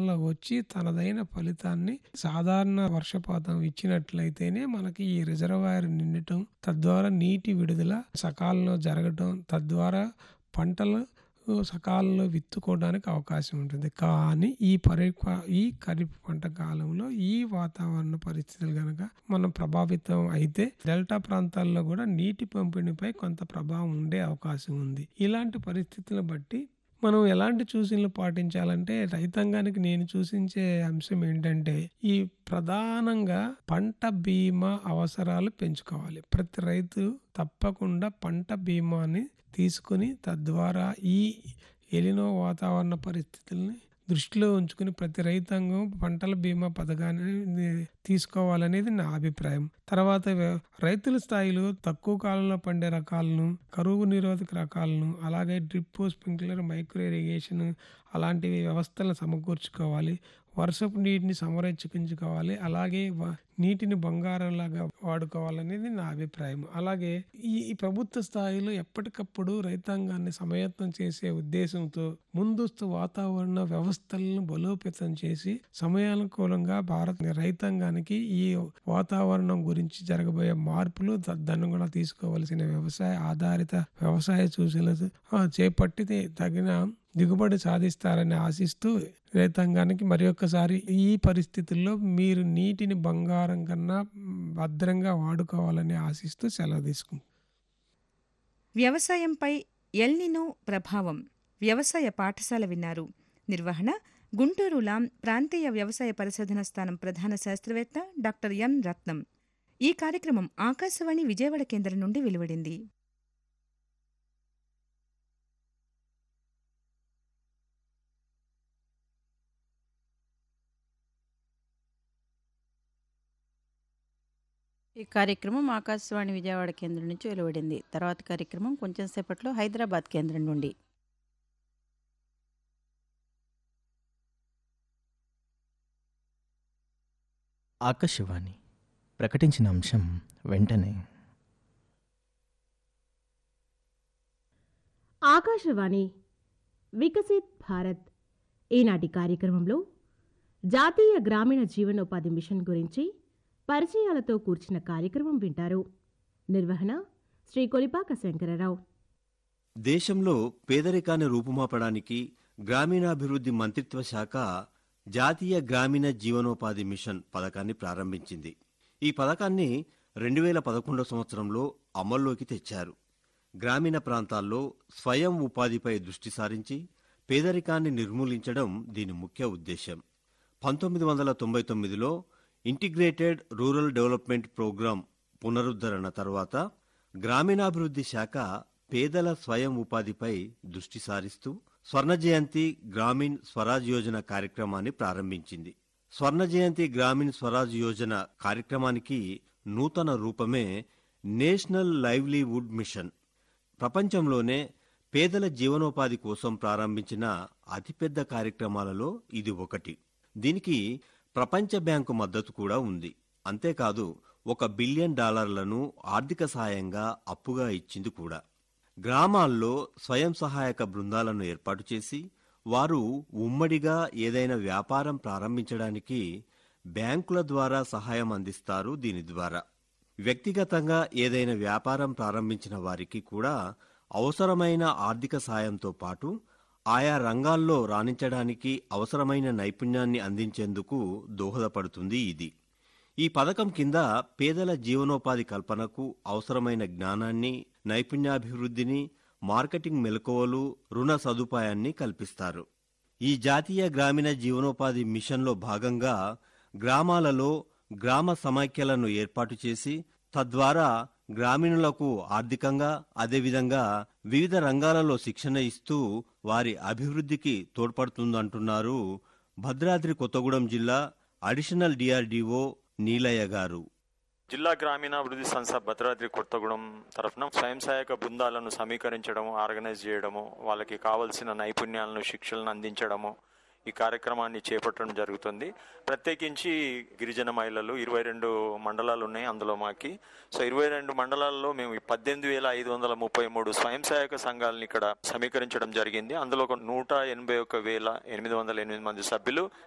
కాలాల్లో వచ్చి తనదైన ఫలితాన్ని సాధారణ వర్షపాతం ఇచ్చినట్లయితేనే మనకి ఈ రిజర్వాయర్ నిండటం తద్వారా నీటి విడుదల సకాలంలో జరగటం తద్వారా పంటలు సకాలంలో విత్తుకోవడానికి అవకాశం ఉంటుంది కానీ ఈ పరి ఈ ఖరీఫ్ పంట కాలంలో ఈ వాతావరణ పరిస్థితులు కనుక మనం ప్రభావితం అయితే డెల్టా ప్రాంతాల్లో కూడా నీటి పంపిణీపై కొంత ప్రభావం ఉండే అవకాశం ఉంది ఇలాంటి పరిస్థితులను బట్టి మనం ఎలాంటి సూచనలు పాటించాలంటే రైతాంగానికి నేను సూచించే అంశం ఏంటంటే ఈ ప్రధానంగా పంట బీమా అవసరాలు పెంచుకోవాలి ప్రతి రైతు తప్పకుండా పంట బీమాని తీసుకుని తద్వారా ఈ ఎలినో వాతావరణ పరిస్థితుల్ని దృష్టిలో ఉంచుకుని ప్రతి రైతాంగం పంటల బీమా పథకాన్ని తీసుకోవాలనేది నా అభిప్రాయం తర్వాత రైతుల స్థాయిలో తక్కువ కాలంలో పండే రకాలను కరువు నిరోధక రకాలను అలాగే డ్రిప్ స్ప్రింక్లర్ మైక్రో ఇరిగేషన్ అలాంటివి వ్యవస్థలను సమకూర్చుకోవాలి వర్షపు నీటిని సంరక్షించుకోవాలి అలాగే నీటిని బంగారంలాగా వాడుకోవాలనేది నా అభిప్రాయం అలాగే ఈ ప్రభుత్వ స్థాయిలో ఎప్పటికప్పుడు రైతాంగాన్ని సమయత్నం చేసే ఉద్దేశంతో ముందస్తు వాతావరణ వ్యవస్థలను బలోపేతం చేసి సమయానుకూలంగా భారత రైతాంగానికి ఈ వాతావరణం గురించి జరగబోయే మార్పులు తదనుగుణంగా తీసుకోవలసిన వ్యవసాయ ఆధారిత వ్యవసాయ సూచనలు చేపట్టి తగిన దిగుబడి సాధిస్తారని ఆశిస్తూ రైతాంగానికి మరి ఒక్కసారి ఈ పరిస్థితుల్లో మీరు నీటిని బంగారం కన్నా భద్రంగా వాడుకోవాలని ఆశిస్తూ సెలవు తీసుకుంటాం వ్యవసాయంపై ఎల్నినో ప్రభావం వ్యవసాయ పాఠశాల విన్నారు నిర్వహణ గుంటూరు లాం ప్రాంతీయ వ్యవసాయ పరిశోధన స్థానం ప్రధాన శాస్త్రవేత్త డాక్టర్ ఎం రత్నం ఈ కార్యక్రమం ఆకాశవాణి విజయవాడ కేంద్రం నుండి వెలువడింది ఈ కార్యక్రమం ఆకాశవాణి విజయవాడ కేంద్రం నుంచి వెలువడింది తర్వాత కార్యక్రమం కొంచెం సేపట్లో హైదరాబాద్ కేంద్రం నుండి ఆకాశవాణి ప్రకటించిన అంశం వెంటనే ఆకాశవాణి వికసిత్ భారత్ ఈనాటి కార్యక్రమంలో జాతీయ గ్రామీణ జీవనోపాధి మిషన్ గురించి పరిచయాలతో కూర్చిన కార్యక్రమం వింటారు నిర్వహణ శ్రీ కొలిపాక శంకరరావు దేశంలో పేదరికాన్ని రూపుమాపడానికి గ్రామీణాభివృద్ధి మంత్రిత్వ శాఖ జాతీయ గ్రామీణ జీవనోపాధి మిషన్ పథకాన్ని ప్రారంభించింది ఈ పథకాన్ని రెండు వేల పదకొండవ సంవత్సరంలో అమల్లోకి తెచ్చారు గ్రామీణ ప్రాంతాల్లో స్వయం ఉపాధిపై దృష్టి సారించి పేదరికాన్ని నిర్మూలించడం దీని ముఖ్య ఉద్దేశం పంతొమ్మిది వందల తొంభై తొమ్మిదిలో ఇంటిగ్రేటెడ్ రూరల్ డెవలప్మెంట్ ప్రోగ్రాం పునరుద్ధరణ తర్వాత గ్రామీణాభివృద్ధి శాఖ పేదల స్వయం ఉపాధిపై దృష్టి సారిస్తూ స్వర్ణ జయంతి గ్రామీణ్ స్వరాజ్ యోజన కార్యక్రమాన్ని ప్రారంభించింది స్వర్ణ జయంతి గ్రామీణ్ స్వరాజ్ యోజన కార్యక్రమానికి నూతన రూపమే నేషనల్ లైవ్లీవుడ్ మిషన్ ప్రపంచంలోనే పేదల జీవనోపాధి కోసం ప్రారంభించిన అతిపెద్ద కార్యక్రమాలలో ఇది ఒకటి దీనికి ప్రపంచ బ్యాంకు మద్దతు కూడా ఉంది అంతేకాదు ఒక బిలియన్ డాలర్లను ఆర్థిక సాయంగా అప్పుగా ఇచ్చింది కూడా గ్రామాల్లో స్వయం సహాయక బృందాలను ఏర్పాటు చేసి వారు ఉమ్మడిగా ఏదైనా వ్యాపారం ప్రారంభించడానికి బ్యాంకుల ద్వారా సహాయం అందిస్తారు దీని ద్వారా వ్యక్తిగతంగా ఏదైనా వ్యాపారం ప్రారంభించిన వారికి కూడా అవసరమైన ఆర్థిక సాయంతో పాటు ఆయా రంగాల్లో రాణించడానికి అవసరమైన నైపుణ్యాన్ని అందించేందుకు దోహదపడుతుంది ఇది ఈ పథకం కింద పేదల జీవనోపాధి కల్పనకు అవసరమైన జ్ఞానాన్ని నైపుణ్యాభివృద్ధిని మార్కెటింగ్ మెలకువలు రుణ సదుపాయాన్ని కల్పిస్తారు ఈ జాతీయ గ్రామీణ జీవనోపాధి మిషన్లో భాగంగా గ్రామాలలో గ్రామ సమైక్యలను ఏర్పాటు చేసి తద్వారా గ్రామీణులకు ఆర్థికంగా అదేవిధంగా వివిధ రంగాలలో శిక్షణ ఇస్తూ వారి అభివృద్ధికి తోడ్పడుతుందంటున్నారు భద్రాద్రి కొత్తగూడెం జిల్లా అడిషనల్ డిఆర్డీఓ నీలయ్య గారు జిల్లా గ్రామీణాభివృద్ధి సంస్థ భద్రాద్రి కొత్తగూడెం తరఫున స్వయం సహాయక బృందాలను సమీకరించడము ఆర్గనైజ్ చేయడము వాళ్ళకి కావలసిన నైపుణ్యాలను శిక్షలను అందించడము ఈ కార్యక్రమాన్ని చేపట్టడం జరుగుతుంది ప్రత్యేకించి గిరిజన మహిళలు ఇరవై రెండు మండలాలు ఉన్నాయి అందులో మాకి సో ఇరవై రెండు మండలాల్లో మేము పద్దెనిమిది వేల ఐదు వందల ముప్పై మూడు స్వయం సహాయక సంఘాలను ఇక్కడ సమీకరించడం జరిగింది అందులో ఒక నూట ఎనభై ఒక వేల ఎనిమిది వందల ఎనిమిది మంది సభ్యులు